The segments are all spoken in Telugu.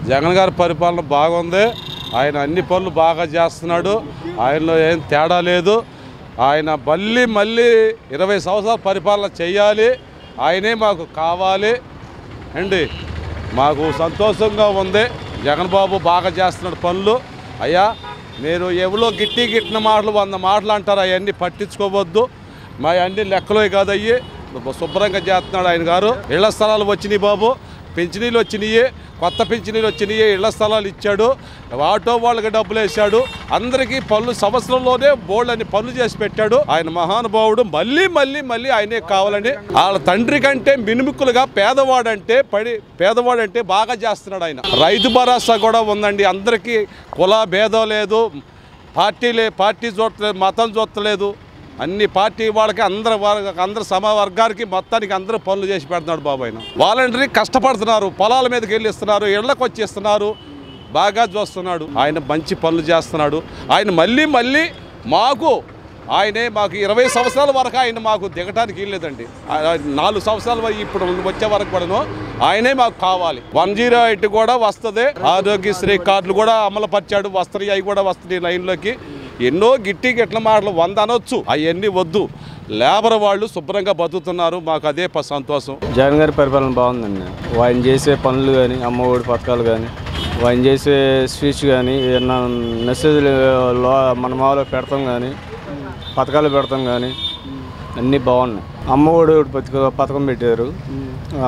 జగన్ గారి పరిపాలన బాగుంది ఆయన అన్ని పనులు బాగా చేస్తున్నాడు ఆయనలో ఏం తేడా లేదు ఆయన మళ్ళీ మళ్ళీ ఇరవై సంవత్సరాల పరిపాలన చేయాలి ఆయనే మాకు కావాలి అండి మాకు సంతోషంగా ఉంది జగన్ బాబు బాగా చేస్తున్నాడు పనులు అయ్యా మీరు ఎవరో గిట్టి గిట్టిన మాటలు వంద మాటలు అంటారు అవన్నీ పట్టించుకోవద్దు మా అన్ని లెక్కలో కాదయ్యి శుభ్రంగా చేస్తున్నాడు ఆయన గారు ఇళ్ల స్థలాలు వచ్చినాయి బాబు పింఛనీలు వచ్చినాయి కొత్త పింఛనీలు వచ్చినాయి ఇళ్ల స్థలాలు ఇచ్చాడు ఆటో వాళ్ళకి డబ్బులు వేసాడు అందరికీ పనులు సంవత్సరంలోనే బోల్డ్ అని పనులు చేసి పెట్టాడు ఆయన మహానుభావుడు మళ్ళీ మళ్ళీ మళ్ళీ ఆయనే కావాలని వాళ్ళ తండ్రి కంటే మినుముకులుగా పేదవాడంటే పడి పేదవాడంటే బాగా చేస్తున్నాడు ఆయన రైతు భరోసా కూడా ఉందండి అందరికీ కుల భేదం లేదు పార్టీలే పార్టీ చూడలేదు మతం చూడలేదు అన్ని పార్టీ వాళ్ళకి అందరు వాళ్ళకి అందరు సమ వర్గానికి మొత్తానికి అందరూ పనులు చేసి పెడుతున్నాడు బాబు ఆయన వాలంటరీ కష్టపడుతున్నారు పొలాల మీదకి వెళ్ళి ఇస్తున్నారు ఇళ్లకు వచ్చి ఇస్తున్నారు బాగా చూస్తున్నాడు ఆయన మంచి పనులు చేస్తున్నాడు ఆయన మళ్ళీ మళ్ళీ మాకు ఆయనే మాకు ఇరవై సంవత్సరాల వరకు ఆయన మాకు దిగటానికి వెళ్ళలేదండి నాలుగు సంవత్సరాల వరకు ఇప్పుడు వచ్చే వరకు కూడాను ఆయనే మాకు కావాలి వన్ జీరో ఎయిట్ కూడా వస్తుంది ఆరోగ్యశ్రీ కార్డులు కూడా అమలు పరిచాడు వస్తున్నాయి అవి కూడా వస్తున్నాయి లైన్లోకి ఎన్నో గిట్టి గిట్ల మాటలు వంద అనొచ్చు అవన్నీ వద్దు లేబర్ వాళ్ళు శుభ్రంగా బతుకుతున్నారు మాకు అదే ప- సంతోషం జగన్ గారి పరిపాలన బాగుందండి ఆయన చేసే పనులు కానీ అమ్మ ఒడి పథకాలు కానీ ఆయన చేసే స్పీచ్ కానీ ఏమన్నా మెసేజ్లు లో మన మాలో పెడతాం కానీ పథకాలు పెడతాం కానీ అన్నీ బాగున్నాయి అమ్మ ఒడి పథక పథకం పెట్టారు ఆ,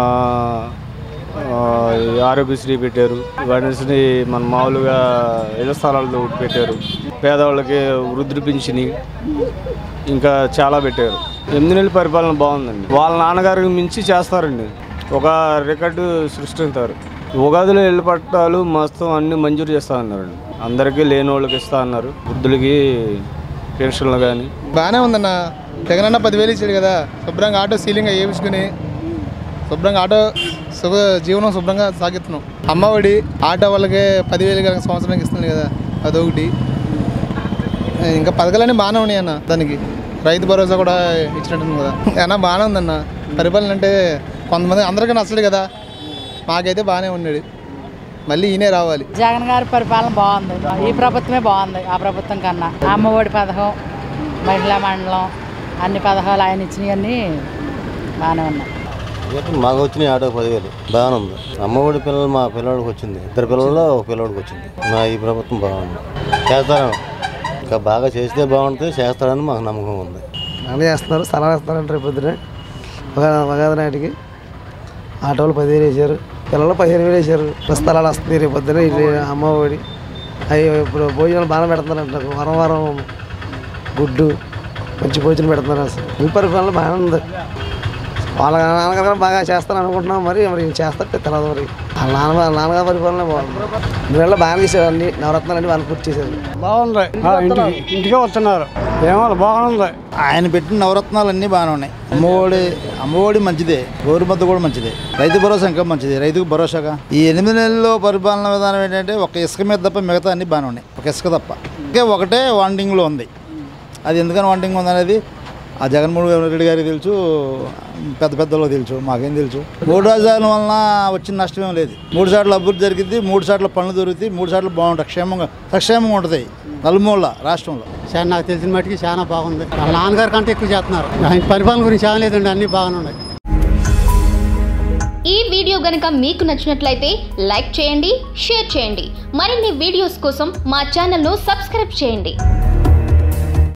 ఆ, ఈ ఆరోగ్యశ్రీ పెట్టారు వాటిని మన మామూలుగా ఇళ్ల స్థలాలు ఒకటి పెట్టారు పేదవాళ్ళకి వృద్ధులు పింఛని ఇంకా చాలా పెట్టారు ఎనిమిది నెలల పరిపాలన బాగుందండి వాళ్ళ నాన్నగారికి మించి చేస్తారండి ఒక రికార్డు సృష్టిస్తారు ఉగాదిలో ఇళ్ళ పట్టాలు మొత్తం అన్ని మంజూరు చేస్తా అన్నారండి అందరికీ లేని వాళ్ళకి ఇస్తా అన్నారు వృద్ధులకి పెన్షన్లు కానీ బాగానే ఉందన్న జగన్ అన్న పదివేలు ఇచ్చాడు కదా శుభ్రంగా ఆటో సీలింగ్ వేయించుకుని శుభ్రంగా ఆటో సుఖ జీవనం శుభ్రంగా సాగిస్తున్నాం అమ్మఒడి ఆటో వాళ్ళకి పదివేలు కనుక సంవత్సరానికి ఇస్తుంది కదా అదొకటి ఇంకా పథకాలన్నీ బాగానే ఉన్నాయి అన్న దానికి రైతు భరోసా కూడా ఇచ్చినట్టుంది కదా అన్న బాగానే ఉందన్న పరిపాలన అంటే కొంతమంది అందరికీ నచ్చలేదు కదా మాకైతే బాగానే ఉన్నాడు మళ్ళీ ఈయనే రావాలి జగన్ గారి పరిపాలన బాగుంది ఈ ప్రభుత్వమే బాగుంది ఆ ప్రభుత్వం కన్నా అమ్మఒడి పథకం మహిళా మండలం అన్ని పథకాలు ఆయన ఇచ్చినవన్నీ బాగానే ఉన్నాయి మాకు వచ్చినాయి ఆటో పదివేలు బాగానే ఉంది అమ్మఒడి పిల్లలు మా పిల్లడికి వచ్చింది ఇద్దరు పిల్లల్లో ఒక పిల్లడికి వచ్చింది మా ఈ ప్రభుత్వం బాగుంది చేస్తాను ఇంకా బాగా చేస్తే బాగుంటుంది చేస్తాడని మాకు నమ్మకం ఉంది అన్నీ చేస్తున్నారు స్థలాలు వేస్తారంటే రేపు పొద్దునే ఒక మగాది నాటికి ఆటోలు పదివేలు వేసారు పిల్లలు పదిహేను వేలు వేసారు బస్ స్థలాలు వస్తుంది రేపు పొద్దున ఇది అమ్మ ఒడి అవి ఇప్పుడు భోజనాలు బాగా పెడుతున్నారు వారం వారం గుడ్డు మంచి భోజనం పెడుతున్నారు అసలు ఈ పరిపాలన బాగానే ఉంది వాళ్ళ నాన్నగారు బాగా చేస్తాను అనుకుంటున్నాం మరి మరి చేస్తారు తెలియదు మరి వాళ్ళ నాన్న వాళ్ళ నాన్నగారి పరిపాలన బాగుంది వీళ్ళ బాగా చేశారు అన్ని నవరత్నాలు అన్ని వాళ్ళు పూర్తి చేశారు బాగుంది ఇంటికి ఇంటికే వస్తున్నారు ఏమో బాగుంది ఆయన పెట్టిన నవరత్నాలు అన్నీ బాగానే ఉన్నాయి అమ్మఒడి అమ్మఒడి మంచిదే గోరుమద్ద కూడా మంచిదే రైతు భరోసా ఇంకా మంచిది రైతుకు భరోసాగా ఈ ఎనిమిది నెలల్లో పరిపాలన విధానం ఏంటంటే ఒక ఇసుక మీద తప్ప మిగతా అన్నీ బాగానే ఉన్నాయి ఒక ఇసుక తప్ప ఇంకే ఒకటే వాండింగ్లో ఉంది అది ఎందుకని వాండింగ్ ఉంది అనేది ఆ జగన్మోహన్ రెడ్డి గారికి తెలుసు పెద్ద పెద్దలో తెలుసు మాకేం తెలుసు మూడు రాజధానుల వలన వచ్చిన నష్టం ఏం లేదు మూడు సార్లు అభివృద్ధి జరిగింది మూడు సార్లు పనులు దొరుకుతాయి మూడు సార్లు బాగుంటాయి క్షేమంగా సక్షేమంగా ఉంటుంది నలుమూల రాష్ట్రంలో చాలా నాకు తెలిసిన మట్టుకి చాలా బాగుంది వాళ్ళ నాన్నగారి కంటే ఎక్కువ చేస్తున్నారు ఆయన పరిపాలన గురించి ఏం లేదండి అన్నీ బాగానే ఉన్నాయి ఈ వీడియో గనుక మీకు నచ్చినట్లయితే లైక్ చేయండి షేర్ చేయండి మరిన్ని వీడియోస్ కోసం మా ఛానల్ను సబ్స్క్రైబ్ చేయండి